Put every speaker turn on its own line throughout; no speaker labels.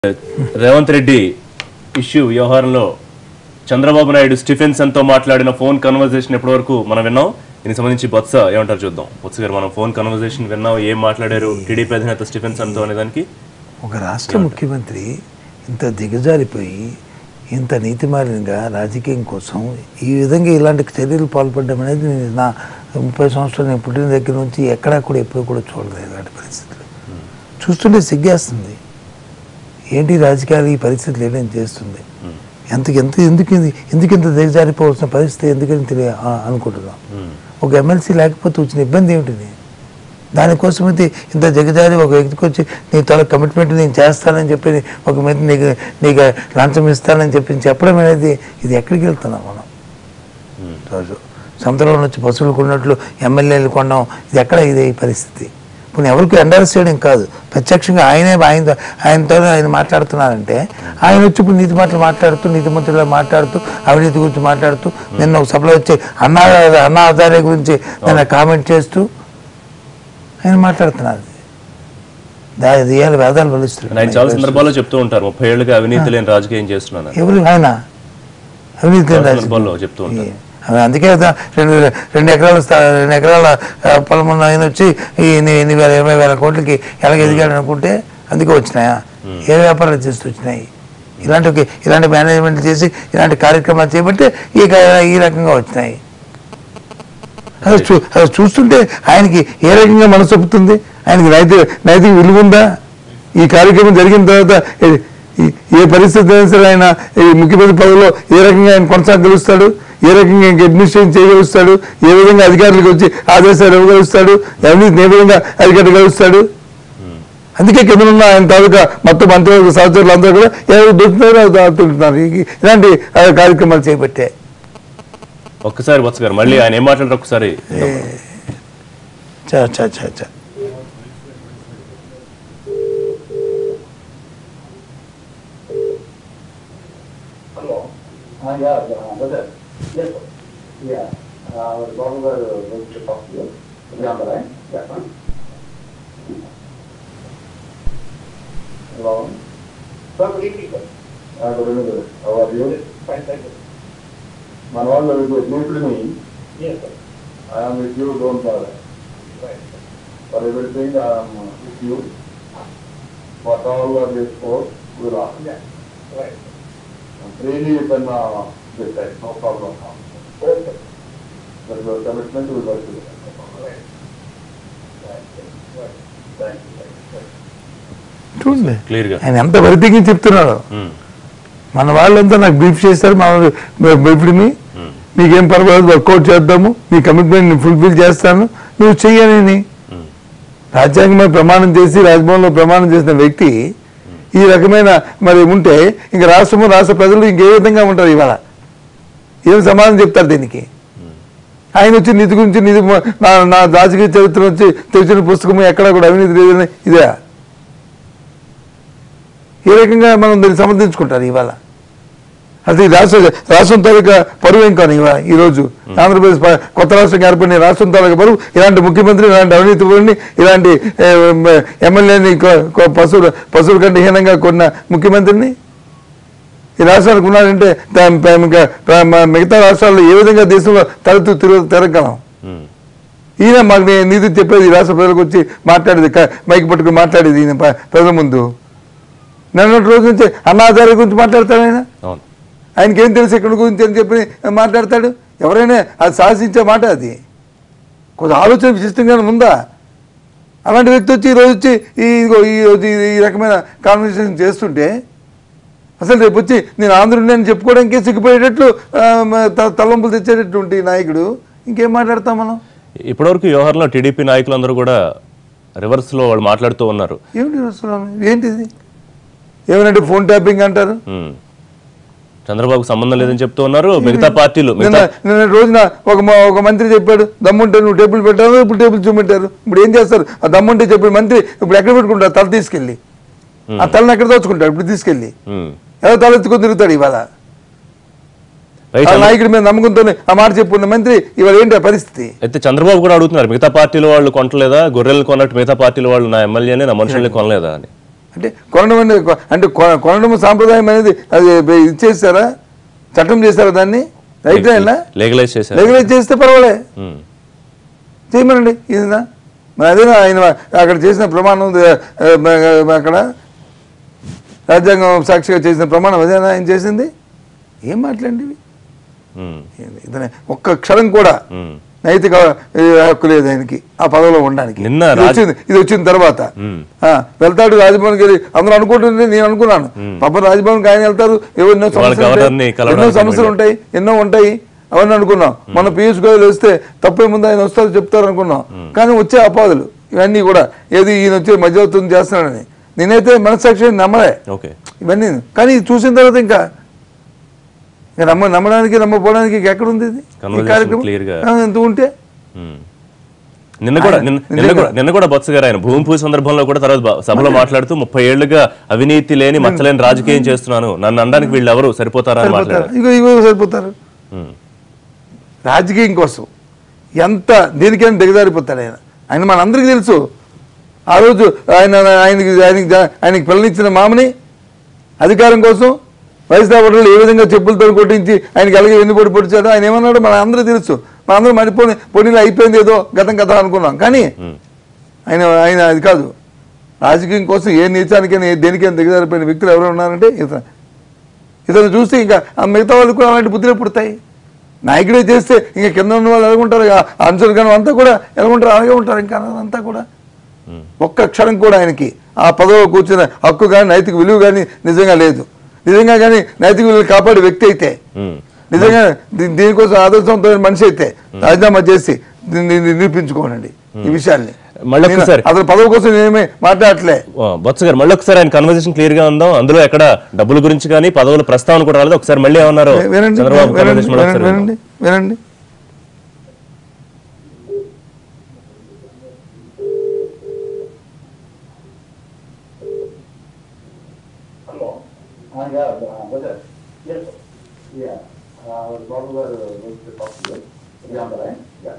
Revanth Reddy issue వ్యవహారంలో Chandrababu Naidu Stephenson తో మాట్లాడిన ఫోన్ కన్వర్జేషన్ ఎప్పటి వరకు మనం విన్నాం దీనికి సంబంధించి బొత్స ఏమంటారు చూద్దాం బొత్స గారు మనం ఫోన్ కన్వర్జేషన్ విన్నాం ఏం మాట్లాడారు టీడీపీ అధినేత స్టిఫెన్సన్ తో అనే దానికి
ఒక రాష్ట్ర ముఖ్యమంత్రి ఇంత దిగజారిపోయి ఇంత నీతిమాలినంగా రాజకీయం కోసం ఈ విధంగా ఇలాంటి చర్యలు పాల్పడడం అనేది నేను నా ముప్పై సంవత్సరాలు నేను పుట్టిన దగ్గర నుంచి ఎక్కడా కూడా ఎప్పుడు కూడా చూడలేదు ఇలాంటి పరిస్థితులు చూస్తుంటే సిగ్గేస్తుంది ఏంటి రాజకీయాలు ఈ పరిస్థితులు ఏదైనా చేస్తుంది ఎంత ఎంత ఎందుకు ఇది- ఎందుకు ఇంత దిగజారిపోవాల్సిన పరిస్థితి ఎందుకని తెలియ ఆ- అనుకుంటున్నాం ఒక ఎమ్మెల్సీ లేకపోతే వచ్చిన ఇబ్బంది ఏమిటిది దానికోసం అయితే ఇంత దిగజారి ఒక వ్యక్తికి వచ్చి నీ తల కమిట్మెంట్ నేను చేస్తానని చెప్పి ఒక మీద నీకు నీకు లంచం ఇస్తానని చెప్పి చెప్పడం అనేది ఇది ఎక్కడికి వెళ్తున్నాం మనం రోజు సముద్రంలో వచ్చి పశువులు కొన్నట్లు ఎమ్మెల్యేలు కొనడం ఇది ఎక్కడ ఇది ఈ పరిస్థితి ఇప్పుడు ఎవరికి ఎండార్స్ చేయడం కాదు ప్రత్యక్షంగా ఆయనే ఆయన ఆయనతో ఆయన మాట్లాడుతున్నారంటే ఆయన వచ్చి ఇప్పుడు నీతి మాటలు మాట్లాడుతూ నీతి మంత్రులు మాట్లాడుతూ అవినీతి గురించి మాట్లాడుతూ నిన్న ఒక సభలో వచ్చి అన్నా అన్నా హజారే గురించి నిన్న కామెంట్ చేస్తూ ఆయన మాట్లాడుతున్నారు దా- ఇది ఇవాళ వేదాలు
ఆయన చాలా
బలిస్తున్నారు
సందర్భాల్లో చెప్తూ ఉంటారు ముప్పై ఏళ్ళుగా అవినీతి లేని రాజకీయం చేస్తున్నాను
ఎవరు ఆయన అవినీతి
చాలా
రాజకీయం.
సందర్భాల్లో చెప్తూ ఉంటారు
అవి అందుకే కదా రెండు రెండు ఎకరాల స్థా- రెండు ఎకరాల ఆ, పొలం ఉన్న ఆయన వచ్చి ఈ ఎన్ని ఎన్ని వేల ఇరవై వేల కోట్లకి ఎలాగ ఎదిగాడు అనుకుంటే అందుకే వచ్చినాయా ఏ వ్యాపారాలు చేస్తూ వచ్చినాయి ఇలాంటి ఒక- ఇలాంటి మేనేజ్మెంట్ చేసి ఇలాంటి కార్యక్రమాలు చేపట్టి ఈ క- ఈ రకంగా వచ్చినాయి అది చూ అది చూస్తుంటే ఆయనకి ఏ రకంగా మనసు ఒప్పుతుంది ఆయనకి నైతిక నైతిక విలువ ఉందా ఈ కార్యక్రమం జరిగిన తర్వాత ఏ- ఈ- ఏ పరిస్థితి అయినా సరే ఆయన ఈ ముఖ్యమంత్రి పదవిలో ఏ రకంగా ఆయన కొనసాగలుస్తాడు ఏ రకంగా ఇంక అడ్మినిస్ట్రేషన్ చేయగలుస్తాడు ఏ విధంగా అధికారులకు వచ్చి ఆదేశాలు ఇవ్వగలుస్తాడు అవినీతిని ఏ విధంగా అధికారగలుస్తాడు అందుకే కింద ఉన్న ఆయన తాలూకా మొత్తం మంత్రులకు సహచరులు అందరూ కూడా ఎవరు దొరుకుతున్నారో అది ఆడుతుంటున్నారు ఈ- ఇలాంటి ఆ, కార్యక్రమాలు చేపట్టే
ఒక్కసారి బొత్స గారు మళ్ళీ ఆయన ఏం మాట్లాడారు ఒకసారి
చా చా చా చా
Uh, yeah, yeah, brother. Yes, sir. Yeah, uh, our Babu garu going to talk to you. Is on the line? Yeah, fine. Hello? Sir, good evening, sir. Uh, good evening, sir. How are you? Fine, thank you. మన వాళ్ళు ఇప్పుడు మీ
Yes, sir.
I am with you, don't bother.
Right.
For everything, I am with you. What all are your support, we'll ask.
Yeah, right.
Freely you can uh, decide, no problem.
Okay.
But your commitment will work with it.
Right. Right. Right.
Thank you, thank you.
చూడండి
clear గా
ఆయన ఎంత వరిదిగి చెప్తున్నాడు
ఉమ్,
మన వాళ్ళంతా నాకు brief చేస్తారు మా బెఫ్డిని
ఉమ్,
నీకేం పర్వాలేదు వర్కౌట్ చేద్దాము నీ కమిట్మెంట్ ఫుల్ఫిల్ చేస్తాను నువ్వు చెయ్యని
ఉమ్.
రాజ్యాంగమే ప్రమాణం చేసి రాజ్భవన్లో ప్రమాణం చేసిన వ్యక్తి ఈ రకమైన మరి ఉంటే ఇంక రాష్ట్రము రాష్ట్ర ప్రజలు ఇంకే విధంగా ఉంటారు ఇవాళ ఏం సమాధానం చెప్తారు దీనికి ఆయన వచ్చి నీతి గురించి నీతి నా నా రాజకీయ చరిత్ర వచ్చి తెరిచిన పుస్తకము ఎక్కడా కూడా అవినీతి లేదని ఇదే ఏ రకంగా మనం దీన్ని సమర్థించుకుంటారు ఇవాళ అది రాష్ట్ర రాష్ట్రం తాలూకా పరువు ఏం కాను ఇవాళ ఈరోజు ఆంధ్రప్రదేశ్ ప- కొత్త రాష్ట్రంగా ఏర్పడిన రాష్ట్రం తాలూకా పరువు ఇలాంటి ముఖ్యమంత్రి ఇలాంటి అవినీతి పరుని ఇలాంటి ఏ, మ- ఎమ్మెల్యేని కొ- కొ- పశువుల పశువుల కంటే హీనంగా కొన్న ముఖ్యమంత్రిని ఈ రాష్ట్రానికి ఉన్నారంటే తా- ప- ఇంకా ప- మ- మిగతా రాష్ట్రాల్లో ఏ విధంగా దేశంలో తలెత్తు తిరుగు తిరగలం
ఉమ్.
ఈయన మాకు నే- నీతి చెప్పేది ఈ రాష్ట్ర ప్రజలకు వచ్చి మాట్లాడేది క- మైకి పట్టుకుని మాట్లాడేది ఈయన ప- ప్రజల ముందు నిన్నటి రోజు నుంచి అన్నాచార్య గురించి మాట్లాడతాడు ఆయన
అవును
ఆయనకి ఏం తెలుసు ఇక్కడ గురించి అని చెప్పి మాట్లాడతాడు ఎవరైనా అది శాసించే మాట అది కొంచెం ఆలోచన విశిష్టంగానే ఉందా అలాంటి వ్యక్తి వచ్చి ఈరోజు వచ్చి ఈ ఇదిగో ఈ రోజు ఈ- ఈ రకమైన కాన్వర్సేషన్ చేస్తుంటే అసలు రేపు వచ్చి నేను ఆంధ్రుడిని అని చెప్పుకోవడానికి సిగ్గుపోయేటట్లు ఆ, మ- త- తలంపులు తెచ్చేటటువంటి నాయకుడు ఇంకేం మాట్లాడతాం మనం
ఇప్పటివరకు ఈ వ్యవహారంలో టీడీపీ నాయకులందరూ కూడా రివర్స్ లో వాళ్ళు మాట్లాడుతూ ఉన్నారు
ఏమిటి అసలు ఏంటిది ఏమనంటే ఫోన్ ట్యాపింగ్ అంటారు
ఉమ్. చంద్రబాబుకు సంబంధం లేదని చెప్తూ ఉన్నారు మిగతా పార్టీలు
నిన్న
మిగతా
నిన్న రోజున ఒక మ- ఒక మంత్రి చెప్పాడు దమ్ముంటే నువ్వు టేబుల్ పెట్టావు ఇప్పుడు టేబుల్ చూపెట్టారు ఇప్పుడు ఏం చేస్తారు ఆ దమ్ముంటే చెప్పిన మంత్రి ఇప్పుడు ఎక్కడ పెట్టుకుంటారు తల తీసుకెళ్ళి ఆ తలని ఎక్కడ దోచుకుంటాడు ఇప్పుడు తీసుకెళ్ళి
ఉమ్.
ఏదో తల ఎత్తుకొని తిరుగుతాడు ఇవాళ
రైట్
ఆ
చంద్ర-
నాయకుడి మీద నమ్మకంతోనే ఆ మాట చెప్పుకున్న మంత్రి ఇవాళ ఏంటి ఆ పరిస్థితి
అయితే చంద్రబాబు కూడా అడుగుతున్నారు మిగతా పార్టీల వాళ్ళు కొనలేదా గొర్రెలు కొన్నట్టు మిగతా పార్టీల వాళ్ళు నా ఎమ్మెల్యేని నా మనుషుల్ని కొనలేదా అని
అంటే కొనడం అనేది కొ- అంటే కొ- కొనడం సాంప్రదాయం అనేది అది ఇది చేస్తారా చట్టం చేస్తారా దాన్ని రైట్ అయినా
లీగలైజ్ చేశారు
రెగ్యులేట్ చేస్తే పర్వాలే
ఉమ్.
చేయమనండి ఇదినా మరి అదే ఆయన అక్కడ చేసిన ప్రమాణం ద- ఆ, మ- అక్కడ రాజ్యాంగం సాక్షిగా చేసిన ప్రమాణం అదేనా ఆయన చేసింది ఏం మాట్లాడండి ఇవి?
ఉమ్.
ఇతనే ఒక్క క్షణం కూడా
ఉమ్.
నైతిక ఏ, హక్కు లేదు ఆయనకి ఆ పదవిలో ఉండడానికి
నిన్న
ఇది
రాజ్-
వచ్చింది ఇది వచ్చిన తర్వాత
ఉమ్.
ఆ, వెళ్తాడు రాజ్భవన్కి వెళ్ళి అందరూ అనుకుంటుంది నేను అనుకున్నాను పాప రాజ్భవన్కి ఆయన వెళ్తారు ఏవో ఎన్నో సమస్యలు
గవర్నర్ని
ఉంటాయి.
కలవడానికి
ఎన్నో సమస్యలు ఉంటాయి ఎన్నో ఉంటాయి అవన్నీ అనుకున్నాం మన పీయూష్ గోయల్ వస్తే తప్పేముంది ఆయన వస్తారు చెప్తారు అనుకున్నాం కానీ వచ్చే అపాదులు ఇవన్నీ కూడా ఏది ఈయన వచ్చి మధ్యవర్తం చేస్తున్నాడని నేనైతే మనసాక్షి నమ్మలే
ఓకే
ఇవన్నీ కానీ ఇది చూసిన తర్వాత ఇంకా ఇంకా నమ్మ నమ్మడానికి నమ్మపోవడానికి ఇంకా ఎక్కడుంది ఇది ఈ
Conversation
కార్యక్రమం
clear గా.
ఆ, ఇంత ఉంటే
ఉమ్. నిన్న కూడా నిన్న నిన్న
నిజంగా.
కూడా నిన్న కూడా బొత్స గారు ఆయన భూమి పూజ సందర్భంలో కూడా తర్వాత బ- సభలో మాట్లాడుతూ ముప్పై ఏళ్లుగా అవినీతి లేని మచ్చలేని రాజకీయం చేస్తున్నాను నన్ను అనడానికి వీళ్ళు ఎవరు సరిపోతారా అని
సరిపోతారు
మాట్లాడారు
ఇగో ఇగో సరిపోతారు
ఉమ్.
రాజకీయం కోసం ఎంత దేనికైనా దిగజారిపోతాడు ఆయన ఆయన మనందరికీ తెలుసు ఆ రోజు ఆయన ఆయనకి ఆయనకి జా- ఆయనకి పిల్లనిచ్చిన మామని అధికారం కోసం వైఎస్ఆర్ పటేల్ ఏ విధంగా చెప్పులతో కొట్టించి ఆయనకి అలాగే ఎన్ని పొడి పొడిచాడో ఆయన ఏమన్నాడో మన అందరూ తెలుసు మన అందరూ మడిపోయి పొడిలో అయిపోయింది ఏదో గతం కథ అనుకున్నాం కానీ
ఉమ్.
ఆయన ఆయన అది కాదు రాజకీయం కోసం ఏ నీచానికైనా ఏ దేనికైనా దిగజారిపోయిన వ్యక్తులు ఎవరు ఉన్నారంటే ఇతను ఇతను చూస్తే ఇంకా ఆ మిగతా వాళ్ళకి కూడా అలాంటి బుద్ధులే పుడతాయి నాయకుడే చేస్తే ఇంకా కింద ఉన్న వాళ్ళు ఎలాగుంటారు అంచులు కానీ అంతా కూడా ఎలాగుంటారు అలాగే ఉంటారు ఇంకా అంతా కూడా ఒక్క క్షణం కూడా ఆయనకి ఆ పదవిలో కూర్చున్న హక్కు కానీ నైతిక విలువ కానీ నిజంగా లేదు నిజంగా కానీ నైతిక విలువలు కాపాడే వ్యక్తి అయితే
ఉమ్.
నిజంగా దీ- దీనికోసం ఆదర్శంతో మనిషి అయితే రాజీనామా చేసి దీన్ని నిరూపించుకోనండి ఈ విషయాల్ని
మళ్ళీ
నేను
ఒక్కసారి.
అతని పదవి కోసం నేనేమి మాట్లాడట్లే
ఆ, బొత్స గారు మళ్ళీ ఒకసారి ఆయన కన్వర్సేషన్ క్లియర్ గా ఉందాం అందులో ఎక్కడ డబ్బుల గురించి కానీ పదవుల ప్రస్తావన కూడా రాలేదు ఒకసారి మళ్ళీ ఏమన్నారు
వినండి
చంద్రబాబు
వినండి
conversation మళ్ళీ ఒకసారి
వినండి వినండి
Hello.
Uh, yeah, uh, Rajat.
Yes, sir.
Yeah, uh, Babu garu wants to talk to you. Is he on the line? Yeah.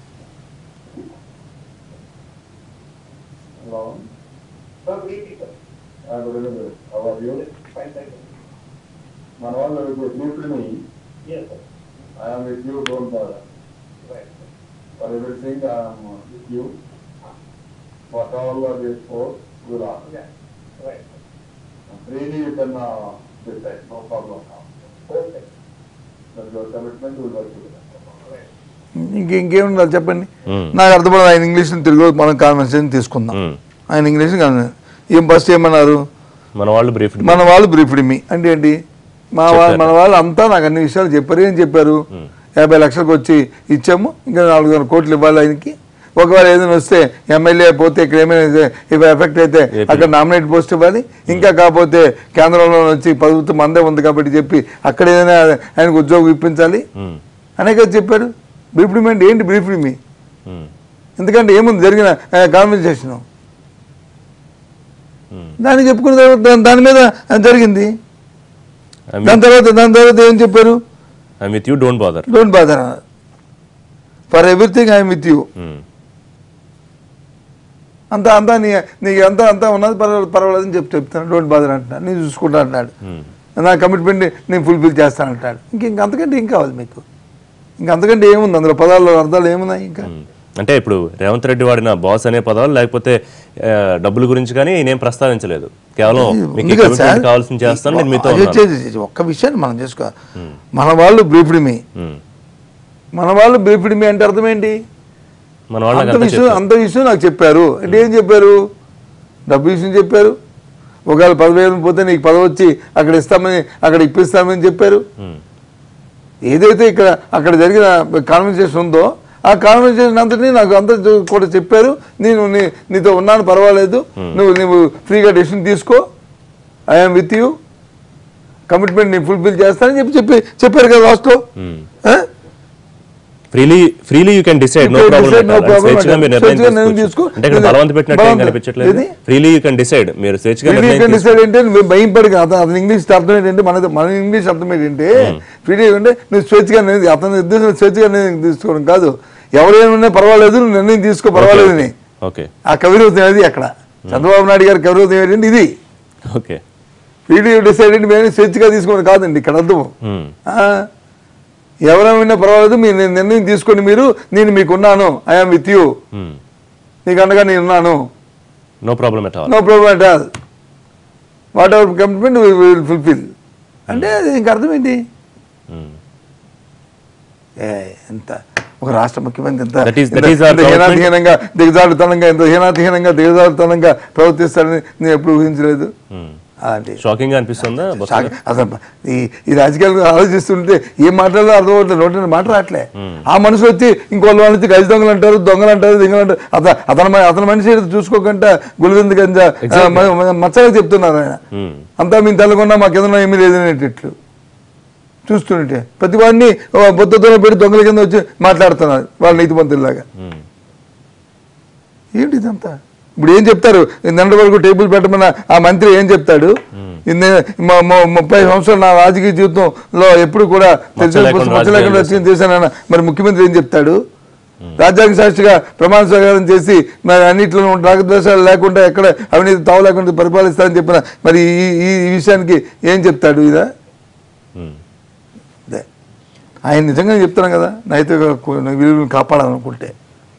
Hello.
Sir, good evening, sir.
Uh, good evening. How are you?
Fine, thank you.
మన వాళ్ళు briefed me.
Yes, sir.
I am with you, don't bother.
Right, sir.
For everything, I am uh, with you. What all are these for, will ask.
Yeah, right. sir.
Freely you can uh, decide, no problem.
Okay.
That's your commitment, we will work together.
Right.
ఇంక ఇంకేముండాలి చెప్పండి
మ్మ్.
నాకు అర్థపడదు ఆయన English Telugu మనం conversation తీసుకుందాం
మ్మ్.
ఆయన English కాన్వెన్ ఏం first ఏమన్నారు
మన వాళ్ళు బ్రీఫ్
మన వాళ్ళు బ్రీఫ్డ్ మీ అంటే ఏంటి మా వాళ్ళు మన వాళ్ళు అంతా నాకు అన్ని విషయాలు చెప్పారు ఏం చెప్పారు యాభై లక్షలకు వచ్చి ఇచ్చాము ఇంకా నాలుగు వందల కోట్లు ఇవ్వాలి ఆయనకి ఒకవేళ ఏదైనా వస్తే ఎమ్మెల్యే పోతే ఇక్కడ ఏమైనా ఇఫ్ ఎఫెక్ట్ అయితే అక్కడ నామినేట్ పోస్ట్ ఇవ్వాలి ఇంకా కాకపోతే కేంద్రంలో వచ్చి ప్రభుత్వం మందే ఉంది కాబట్టి చెప్పి అక్కడ ఏదైనా ఆయనకు ఉద్యోగం ఇప్పించాలి అనేక చెప్పారు బ్రీఫ్డ్ మీ అంటే ఏంటి బ్రీఫ్డ్ మీ ఎందుకంటే ఏముంది జరిగిన కాన్వర్సేషన్ దాన్ని చెప్పుకున్న తర్వాత దాని- దాని మీద జరిగింది దాని తర్వాత దాని తర్వాత ఏం చెప్పారు
I with you don't bother
don't bother for everything I'm with you అంతా అంతా నీ నీకు అంతా అంతా ఉన్నది పర్వాలేదు పర్వాలేదని చెప్పి చెప్తాను డోంట్ బాదర్ అంటున్నాడు నేను చూసుకుంటా అంటున్నాడు నా కమిట్మెంట్ నేను ఫుల్ఫిల్ చేస్తాను అంటాడు ఇంక ఇంక అంతకంటే ఏం కావాలి మీకు ఇంక అంతకంటే ఏముంది అందులో పదాల్లో అర్థాలు ఏమున్నాయి ఇంకా
అంటే ఇప్పుడు రేవంత్ రెడ్డి వాడిన బాస్ అనే పదాలు లేకపోతే ఆ, డబ్బుల గురించి కానీ నేనేం ప్రస్తావించలేదు కేవలం మీకు
ఉంది కదా సార్
కావాల్సింది చేస్తాను నేను మీతో
అది
ఉన్నాను.
వచ్చేది ఒక్క విషయాన్ని మనం చేసుకో మన వాళ్ళు బ్రీఫ్డ్ మీ
ఉమ్.
మన వాళ్ళు బ్రీఫ్డ్ మీ అంటే అర్థం ఏంటి
మన వాళ్ళకి
అంత
అంతా
విషయం
చెప్పారు.
అంత విషయం నాకు చెప్పారు అంటే ఏం చెప్పారు డబ్బు విషయం చెప్పారు ఒకవేళ పదవేలు పోతే నీకు పదవి వచ్చి అక్కడ ఇస్తామని అక్కడ ఇప్పిస్తామని చెప్పారు
ఉమ్.
ఏదైతే ఇక్కడ అక్కడ జరిగిన కాన్వర్సేషన్ ఉందో ఆ కాన్వర్సేషన్ అంతటినీ నాకు అంత కూడా చెప్పారు నేను నీ- నీతో ఉన్నాను పర్వాలేదు నువ్వు నువ్వు ఫ్రీగా డెసిషన్ తీసుకో ఐఎమ్ విత్ యూ కమిట్మెంట్ నేను ఫుల్ఫిల్ చేస్తానని చెప్పి చెప్పి చెప్పారు కదా లాస్ట్లో
um. Freely freely you can decide no
You can
problem
decide, no problem
స్వేచ్ఛగా
అంటారు.
మీరు నిర్ణయం
స్వేచ్ఛగా నిర్ణయం
తీసుకోవచ్చు.
తీసుకో.
అంటే ఇక్కడ
లేదా
బలవంత పెట్టినట్టు ఏం
బలవంత-
కనిపించట్లేదు
ఏది?
ఫ్రీలీ యూ కెన్ డిసైడ్ మీరు స్వేచ్ఛగా
ఫ్రీడీ
నిర్ణయం
కెన్
తీసుకో-
డిసైడ్ ఏంటంటే మేము భయపడి అతను అతని ఇంగ్లీష్ అర్థం ఏంటంటే మన మన ఇంగ్లీష్ అర్థం ఏంటంటే ఫ్రీడీ అంటే నువ్వు స్వేచ్ఛగా నిర్ణయం అతని ఉద్దేశం స్వేచ్ఛగా నిర్ణయం తీసుకోవడం కాదు ఎవరేమన్నా పర్వాలేదు నువ్వు నిర్ణయం తీసుకో పర్వాలేదు అని
ఓకే
ఆ కవిరూపం అది అక్కడ చంద్రబాబు నాయుడు గారి కవిరూపం ఏంటంటే ఇది
ఓకే
వీడియో డిసైడెడ్ మేము స్వేచ్ఛగా తీసుకోవడం కాదండి ఇక్కడ అర్థం
ఉమ్,
ఆ, ఎవరేమైనా పర్వాలేదు మీరు నేను నిర్ణయం తీసుకొని మీరు నేను మీకున్నాను ఐఎమ్ విత్ యూ
ఉమ్.
నీకు అండగా నేను ఉన్నాను
no problem at all
no problem at all whatever commitment will fulfil అంటే అది ఇంక అర్థం ఏంటి
ఉమ్.
ఏ ఎంత ఒక రాష్ట్ర ముఖ్యమంత్రి ఎంత
That is- that
ఎంత-
is our
ఎంత
commitment.
హీనాతిహీనంగా దిగజారుతనంగా ఎంత హీనాతిహీనంగా దిగజారుతనంగా ప్రవర్తిస్తాడని నేను ఎప్పుడు ఊహించలేదు
ఉమ్.
అలాంటి
షాకింగ్ గా అనిపిస్తుందా బొత్స
షాక్ అసలు ఈ ఈ రాజకీయాలు ఆలోచిస్తుంటే ఏం మాట్లాడాలో అర్థం అవ్వట్లేదు నోటి మాట రావట్లే ఆ మనిషి వచ్చి ఇంకోళ్ళ వాళ్ళు వచ్చి గజ దొంగలు అంటారు దొంగలు అంటారు దింగలు అంటారు అతను అతని మ- అతని మనిషి ఏదో చూసుకోకుండా గులివింది గంజ మచ్చగా చెప్తున్నారు ఆయన
ఉమ్.
అంతా మేము తెల్లకుండా మాకు ఏదైనా ఏమీ లేదనేటట్లు చూస్తుంటే ప్రతి వాడిని బొత్తతో పెట్టి దొంగల కింద వచ్చి మాట్లాడుతున్నారు వాళ్ళ నీతిమంతుల్లాగా
ఉమ్.
ఏంటి ఇదంతా ఇప్పుడు ఏం చెప్తారు నిన్నటి వరకు టేబుల్ పెట్టమన్న ఆ మంత్రి ఏం చెప్తాడు ఇన్ని మ- మ- ముప్పై సంవత్సరాలు నా రాజకీయ జీవితంలో ఎప్పుడు కూడా తెలిసిన
లేకుండా
మచ్చ లేకుండా
రాజకీయాలు
రాజకీయం చేశానన్న మరి ముఖ్యమంత్రి ఏం చెప్తాడు రాజ్యాంగ సాక్షిగా ప్రమాణ స్వీకారం చేసి మరి అన్నింటిలో రాగద్వేషాలు లేకుండా ఎక్కడ అవినీతి తావు లేకుండా పరిపాలిస్తారని చెప్పిన మరి ఈ ఈ- ఈ విషయానికి ఏం చెప్తాడు ఇదా
ఉమ్.
అదే ఆయన నిజంగా చెప్తున్నాం కదా నైతిక కు- విలువలను కాపాడాలనుకుంటే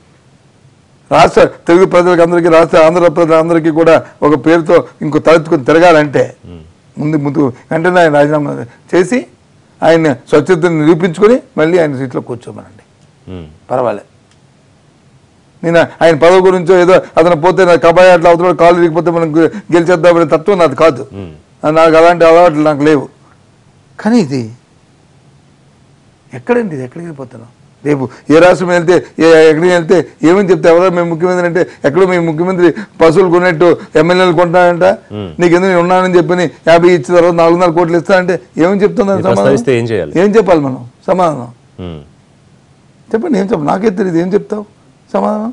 రాష్ట్ర తెలుగు ప్రజలకు అందరికీ రాష్ట్ర ఆంధ్ర ప్రజలందరికీ కూడా ఒక పేరుతో ఇంకో తలెత్తుకుని తిరగాలంటే ముందు ముందు వెంటనే ఆయన రాజీనామా చేసి ఆయన స్వచ్ఛతను నిరూపించుకొని మళ్ళీ ఆయన సీట్లో కూర్చోమనండి
ఉమ్.
పర్వాలే నేను ఆయన పదవి గురించో ఏదో అతను పోతే నా కబాయి అట్లా అవుతున్నాడు కాలు ఇరిగిపోతే మనం గె- గెలిచేద్దామనే తత్వం నాది కాదు
ఉమ్.
నాకు అలాంటి అలవాట్లు నాకు లేవు కానీ ఇది ఎక్కడండి ఇది ఎక్కడికి వెళ్ళిపోతున్నాం రేపు ఏ రాష్ట్రం వెళ్తే ఏ ఎక్కడికి వెళ్తే ఏమని చెప్తే ఎవరో మేము ముఖ్యమంత్రి అంటే ఎక్కడో మేము ముఖ్యమంత్రి పశువులు కొన్నట్టు ఎమ్మెల్యేలు కొంటానంట నీకు ఎందుకు నేను ఉన్నానని చెప్పని యాభై ఇచ్చిన తర్వాత నాలుగున్నర కోట్లు ఇస్తానంటే ఏమని చెప్తున్నారు
మీరు ప్రస్తావిస్తే ఏం చేయాలి?
ఏం చెప్పాలి మనం సమాధానం
ఉమ్.
చెప్పండి ఏం చెప్పు నాకే తెలియదు ఏం చెప్తావు సమాధానం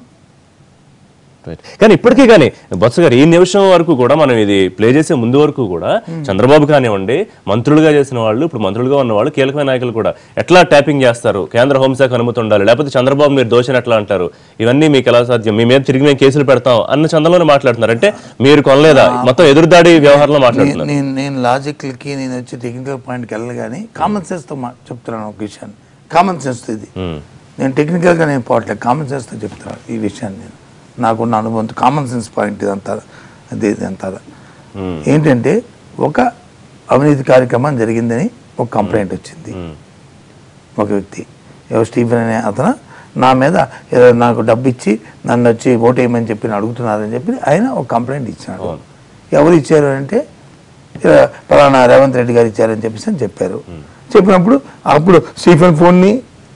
Right. కానీ ఇప్పటికీ కానీ బొత్స గారు ఈ నిమిషం వరకు కూడా మనం ఇది ప్లే చేసే ముందు వరకు కూడా చంద్రబాబు కానివ్వండి మంత్రులుగా చేసిన వాళ్ళు ఇప్పుడు మంత్రులుగా ఉన్న వాళ్ళు కీలకమైన నాయకులు కూడా ఎట్లా ట్యాపింగ్ చేస్తారు కేంద్ర హోంశాఖ అనుమతి ఉండాలి లేకపోతే చంద్రబాబు మీరు దోషని ఎట్లా అంటారు ఇవన్నీ మీకు ఎలా సాధ్యం మీ మీద తిరిగి మేము కేసులు పెడతాం అన్న చందంలోనే మాట్లాడుతున్నారు అంటే మీరు కొనలేదా మొత్తం ఎదురుదాడి వ్యవహారంలో మాట్లాడుతున్నారు
నేను నేను లాజిక్లకి నేను వచ్చి టెక్నికల్ పాయింట్కి వెళ్ళను కానీ కామన్ సెన్స్తో మా చెప్తున్నాను ఒక విషయాన్ని కామన్ సెన్స్ ఇది
ఉమ్.
నేను టెక్నికల్గా నేను పోవట్లేదు కామన్ సెన్స్తో చెప్తున్నాను ఈ విషయాన్ని నేను నాకున్న అనుభవంతో కామన్ సెన్స్ పాయింట్ ఇదంతా అదే ఇదంతా
ఉమ్.
ఏంటంటే ఒక అవినీతి కార్యక్రమం జరిగిందని ఒక కంప్లైంట్ వచ్చింది
ఉమ్.
ఒక వ్యక్తి ఎవరు స్టీఫెన్ అనే అతను నా మీద ఏదో నాకు డబ్బు ఇచ్చి నన్ను వచ్చి ఓటు వేయమని చెప్పి నన్ను అడుగుతున్నారని చెప్పి ఆయన ఒక కంప్లైంట్ ఇచ్చాడు
అవును.
ఎవరు ఇచ్చారు అంటే ఇలా పలానా రేవంత్ రెడ్డి గారు ఇచ్చారని చెప్పేసి అని చెప్పారు చెప్పినప్పుడు అప్పుడు స్టీఫెన్ ఫోన్ని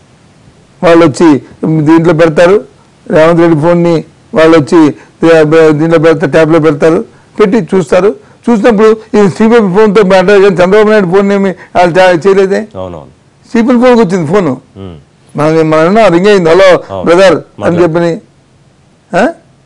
వాళ్ళు వచ్చి దీంట్లో పెడతారు రేవంత్ రెడ్డి ఫోన్ని వాళ్ళు వచ్చి దే- దీంట్లో పెడతారు ట్యాబ్లో పెడతారు పెట్టి చూస్తారు చూసినప్పుడు ఈ స్టీఫెన్ ఫోన్తో మాట్లాడారు కానీ చంద్రబాబు నాయుడు ఫోన్ ఏమి వాళ్ళు చే- చేయలేదే
అవునవును
స్టీఫెన్ ఫోన్కి వచ్చింది ఫోను
ఉమ్.
మన మన రింగ్ అయింది హలో
అవును.
బ్రదర్ అని
మాట్లాడు.
చెప్పని ఆ?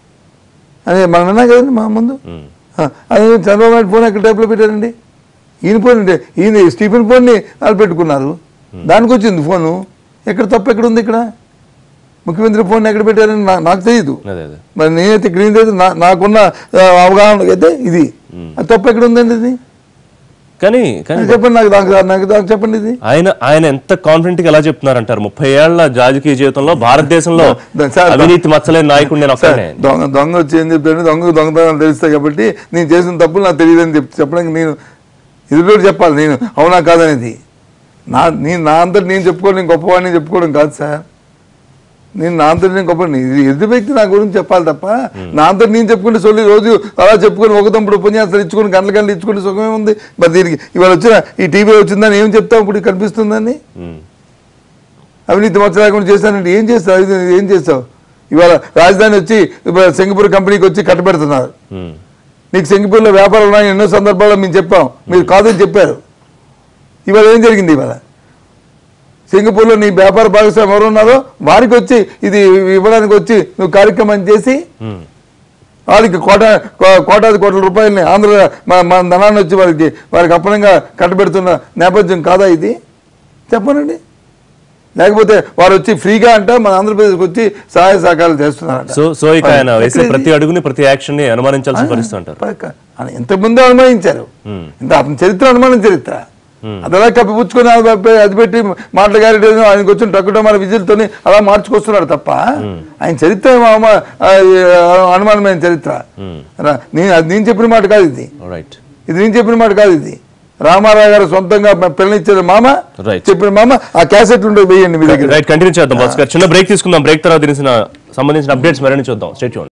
అదే మనం విన్నా కదండి మా ముందు
ఉమ్.
ఆ, అదే చంద్రబాబు నాయుడు ఫోన్ ఎక్కడ టైప్లో పెట్టారండి ఈయన ఫోన్ అంటే ఈయన స్టీఫెన్ ఫోన్ని వాళ్ళు పెట్టుకున్నారు దానికి వచ్చింది ఫోను ఎక్కడ తప్పు ఎక్కడ ఉంది ఇక్కడ ముఖ్యమంత్రి ఫోన్ ఎక్కడ పెట్టారని నా- నాకు తెలియదు
అదే అదే
మరి నేనైతే గ్రీన్ అయితే నా- నాకున్న ఆ, అవగాహన అయితే ఇది అది తప్పు ఎక్కడ ఉందండి ఇది
కానీ కానీ
చెప్పండి నాకు నాకు నాకు నాకు చెప్పండి ఇది
ఆయన ఆయన ఎంత కాన్ఫిడెంట్ గా ఎలా చెప్తున్నారంటారు ముప్పై ఏళ్ల రాజకీయ జీవితంలో భారతదేశంలో
ద- సార్, ద-
అవినీతి మచ్చలేని నాయకుడు నేను
సార్,
ఒక్కనే
దొంగ దొంగ వచ్చి ఏం చెప్తాడు దొంగ దొంగతనాలు తెలుస్తాయి కాబట్టి నేను చేసిన తప్పులు నాకు తెలియదని చెప్ చెప్పడానికి నేను ఎదురు చెప్పాలి నేను అవునా కాదనేది నా నేను నా అంతటి నేను చెప్పుకోవడం నేను గొప్పవాడిని చెప్పుకోవడం కాదు సార్ నేను నా అంతటి నేను గొప్ప ఇది ఎదుటి వ్యక్తి నా గురించి చెప్పాలి తప్ప నా అంతటి నేను చెప్పుకుంటే సొల్లి రోజు అలా చెప్పుకొని ఒక తప్పుడు ఉపన్యాసాలు ఇచ్చుకొని గంటల గంటలు ఇచ్చుకుంటే సుఖమే ఉంది మరి దీనికి ఇవాళ వచ్చిన ఈ టీవీ వచ్చిందని ఏం చెప్తావు ఇప్పుడు కనిపిస్తుందని
ఉమ్.
అవినీతి మచ్చ లేకుండా చేశానంటే ఏం చేస్తావు ఇది ఏం చేస్తావు ఇవాళ రాజధాని వచ్చి ఇవాళ సింగపూర్ కంపెనీకి వచ్చి కట్టబెడుతున్నారు
ఉమ్.
నీకు సింగపూర్లో వ్యాపారం ఉన్నాయి ఎన్నో సందర్భాల్లో మేము చెప్పాం మీరు కాదని చెప్పారు ఇవాళ ఏం జరిగింది ఇవాళ సింగపూర్లో నీ వ్యాపార భాగస్వామి ఎవరు ఉన్నారో వారికి వచ్చి ఇది ఇవ్వడానికి వచ్చి నువ్వు కార్యక్రమం చేసి
ఉమ్.
వాళ్ళకి కోట కో- కోటాది కోట్ల రూపాయలని ఆంధ్ర మన మన ధనాన్ని వచ్చి వారికి వారికి అప్పనంగా కట్టబెడుతున్న నేపథ్యం కాదా ఇది చెప్పనండి లేకపోతే వారు వచ్చి ఫ్రీగా అంట మన ఆంధ్రప్రదేశ్కి వచ్చి సహాయ సహకారాలు చేస్తున్నారంట
సో సో ఇక ఆయన వేసే
ఎక్కడ ఇది?
ప్రతి అడుగుని ప్రతి యాక్షన్ ని అనుమానించాల్సిన పరిస్థితి అంటారు
పక్క. అని ఇంతకుముందే అనుమానించారు ఇంత అతని చరిత్ర అనుమానం చరిత్ర అది అలా కప్పిపుచ్చుకొని అది పె- అది పెట్టి మాటలు గారి ఆయనకు వచ్చిన టక్కుట మన విజులతోని అలా మార్చుకొస్తున్నాడు తప్ప ఆయన చరిత్ర ఏమో అమ- ఆ, అనుమానమైన చరిత్ర రా- నేను అది నేను చెప్పిన మాట కాదు ఇది
రైట్
ఇది నేను చెప్పిన మాట కాదు ఇది రామారావు గారు సొంతంగా పిల్లనిచ్చారు మామ
Right.
చెప్పిన మామ ఆ క్యాసెట్లు ఉండే వేయండి మీ దగ్గర
రైట్ కంటిన్యూ చేద్దాం భాస్కర్ చిన్న బ్రేక్ తీసుకుందాం బ్రేక్ తర్వాత దీనికి సంబంధించిన అప్డేట్స్ మరిన్ని చూద్దాం స్టేట్